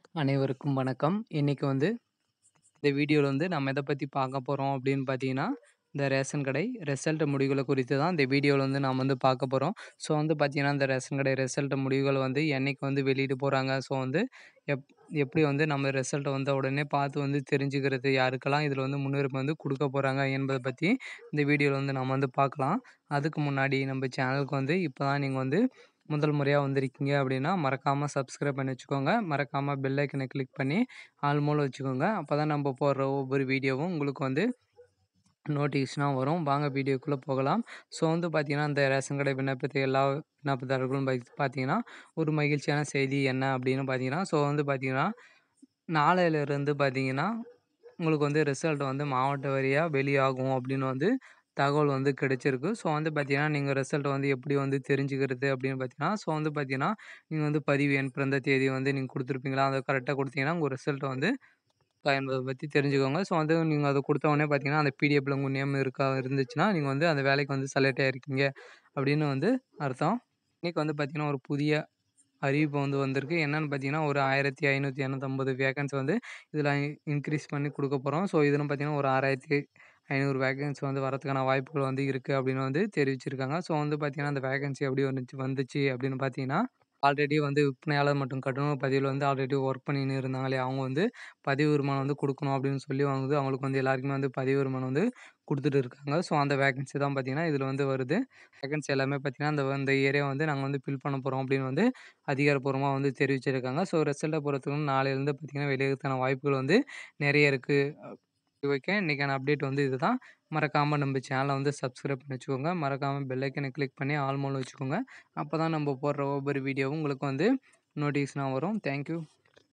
அனைவருக்கும் வணக்கம். இன்னைக்கு வந்து இந்த வீடியோல வந்து நம்ம எத பத்தி பார்க்க போறோம் அப்படின்னு பார்த்தீங்கன்னா, இந்த ரேஷன் கடை ரிசல்ட் முடிவுகள குறித்து தான் இந்த வீடியோல வந்து நாம வந்து பார்க்க போறோம். ஸோ வந்து பார்த்தீங்கன்னா, இந்த ரேஷன் கடை ரிசல்ட் முடிவுகள் வந்து என்னைக்கு வந்து வெளியிட போறாங்க? ஸோ வந்து எப் எப்படி வந்து நம்ம ரிசல்ட்ட வந்த உடனே பார்த்து வந்து தெரிஞ்சுக்கிறது? யாருக்கெல்லாம் இதில வந்து முன்னுரிமை வந்து குடுக்க போறாங்க? என்பத பத்தி இந்த வீடியோல வந்து நம்ம வந்து பார்க்கலாம். அதுக்கு முன்னாடி நம்ம சேனலுக்கு வந்து இப்ப தான் நீங்க வந்து முதல் முறையா வந்திருக்கீங்க அப்படின்னா, மறக்காம சப்ஸ்கிரைப் பண்ணி வச்சுக்கோங்க. மறக்காம பெல் ஐக்கன கிளிக் பண்ணி ஆல் மோல வச்சுக்கோங்க. அப்பதான் நம்ம போடுற ஒவ்வொரு வீடியோவும் உங்களுக்கு வந்து நோட்டிஃபிகேஷனா வரும். வாங்க வீடியோக்குள்ள போகலாம். ஸோ வந்து பார்த்தீங்கன்னா, இந்த ரேஷன் கடை விண்ணப்பித்த எல்லா விண்ணப்பதாரர்களும் பத் பார்த்தீங்கன்னா, ஒரு மகிழ்ச்சியான செய்தி என்ன அப்படின்னு பார்த்தீங்கன்னா, ஸோ வந்து பார்த்தீங்கன்னா, நாளையிலிருந்து பார்த்தீங்கன்னா, உங்களுக்கு வந்து ரிசல்ட் வந்து மாவட்ட வாரியா வெளியாகும் அப்படின்னு வந்து தகவல் வந்து கிடைச்சிருக்கு. ஸோ வந்து பார்த்தீங்கன்னா, நீங்க ரிசல்ட் வந்து எப்படி வந்து தெரிஞ்சுக்கிறது அப்படின்னு பார்த்தீங்கன்னா, ஸோ வந்து பார்த்தீங்கன்னா, நீங்க வந்து பதிவு எண், பிறந்த தேதி வந்து நீங்க குடுத்துருப்பீங்களா? அத கரெக்ட்டா குடுத்தீங்கன்னா, உங்க ரிசல்ட் வந்து இருக்கா என்பத பத்தி தெரிஞ்சுக்கோங்க. ஸோ வந்து நீங்க அத குடுத்த உடனே பார்த்தீங்கன்னா, அந்த பிடிஎஃப்ல உங்க நேம் இருக்கா இருந்துச்சுன்னா, நீங்க வந்து அந்த வேலைக்கு வந்து செலக்ட் ஆயிருக்கீங்க அப்படின்னு வந்து அர்த்தம். இன்னைக்கு வந்து பார்த்தீங்கன்னா, ஒரு புதிய அறிவிப்பு வந்து வந்திருக்கு. என்னன்னு பார்த்தீங்கன்னா, ஒரு 1550 வேக்கன்சி வந்து இதில இன்கிரீஸ் பண்ணி குடுக்க போறோம். ஸோ இதுன்னு பார்த்தீங்கன்னா, ஒரு 6500 வேக்கன்சி வந்து வரதுக்கான வாய்ப்புகள் வந்து இருக்கு அப்படின்னு வந்து தெரிவிச்சிருக்காங்க. ஸோ வந்து பார்த்தீங்கன்னா, அந்த வேக்கன்சி எப்படி வந்துச்சு வந்துச்சு அப்படின்னு பார்த்தீங்கன்னா, ஆல்ரெடி வந்து விற்பனையாளர் மற்றும் கட்டுநர் பதிவுல வந்து ஆல்ரெடி ஒர்க் பண்ணின்னு இருந்தாங்க இல்லையா? அவங்க வந்து பதிவு வருமானம் வந்து குடுக்கணும் அப்படின்னு சொல்லி வந்து அவங்களுக்கு வந்து எல்லாருக்குமே வந்து பதிவு வருமானம் வந்து குடுத்துட்டு இருக்காங்க. ஸோ அந்த வேக்கன்சி தான் பார்த்தீங்கன்னா, இதில வந்து வருது. வேக்கன்சி எல்லாமே பார்த்தீங்கன்னா, இந்த இந்த ஏரியா வந்து நாங்க வந்து ஃபில் பண்ண போறோம் அப்படின்னு வந்து அதிகாரப்பூர்வமா வந்து தெரிவிச்சிருக்காங்க. ஸோ ரிசல்ட்ட பொறுத்தவரைக்கும் நாளையிலருந்து பார்த்தீங்கன்னா, வெளியறதுக்கான வாய்ப்புகள் வந்து நெறைய இருக்கு. ஓகே. இன்னைக்கான அப்டேட் வந்து இதுதான். மறக்காம நம்ம சேனல வந்து சப்ஸ்கிரைப் பண்ணி வச்சுக்கோங்க. மறக்காம பெல் ஐக்கன கிளிக் பண்ணி ஆல் மோல வச்சுக்கோங்க. அப்பதான் நம்ம போடுற ஒவ்வொரு வீடியோவும் உங்களுக்கு வந்து நோட்டிஃபிகேஷனா வரும். Thank you.